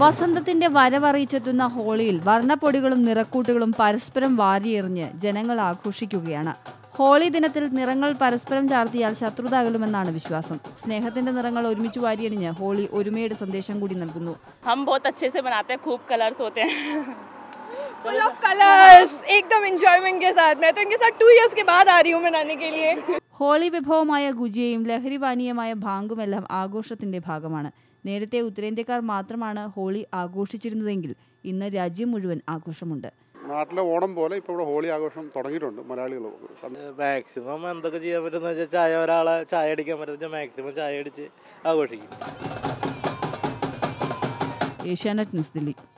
വസന്തത്തിന്റെ വരവറിയിച്ചെത്തുന്ന ഹോളിയിൽ വർണ്ണപ്പൊടികളും നിറക്കൂട്ടുകളും പരസ്പരം വാരിയെറിഞ്ഞ് ജനങ്ങൾ ആഘോഷിക്കുകയാണ് ഹോളി ദിനത്തിൽ നിറങ്ങൾ പരസ്പരം ചാർത്തിയാൽ ശത്രുത അകലുമെന്നാണ് വിശ്വാസം സ്നേഹത്തിന്റെ നിറങ്ങൾ ഒരുമിച്ച് വാരിയണിഞ്ഞ് ഹോളി ഒരുമയുടെ സന്ദേശം കൂടി നൽകുന്നു हम बहुत अच्छे से मनाते हैं खूब कलर्स होते हैं फुल ऑफ कलर्स एकदम इंजॉयमेंट के साथ मैं तो इनके साथ टू इयर्स के बाद आ रही हूँ मनाने के लिए ഹോളി വിഭവമായ ഗുജിയയും ലഹരി പാനീയമായ ഭാങ്കുമെല്ലാം ആഘോഷത്തിന്റെ ഭാഗമാണ് നേരത്തെ ഉത്തരേന്ത്യക്കാർ മാത്രമാണ് ഹോളി ആഘോഷിച്ചിരുന്നതെങ്കിൽ ഇന്ന് രാജ്യം മുഴുവൻ ആഘോഷമുണ്ട് നാട്ടിലെ ഓണം പോലെ ഇപ്പോൾ ഇവിടെ ഹോളി ആഘോഷം തുടങ്ങിയിട്ടുണ്ട് മലയാളികൾ മാക്സിമം എന്തൊക്കെ ചെയ്യാൻ പറ്റുന്ന വെച്ചാൽ ചായ ഒരാളെ ചായ അടിക്കാൻ പറ്റുന്ന മാക്സിമം ചായ അടിച്ച് ആഘോഷിക്കും ഏഷ്യാനെറ്റ് ന്യൂസ് ദില്ലി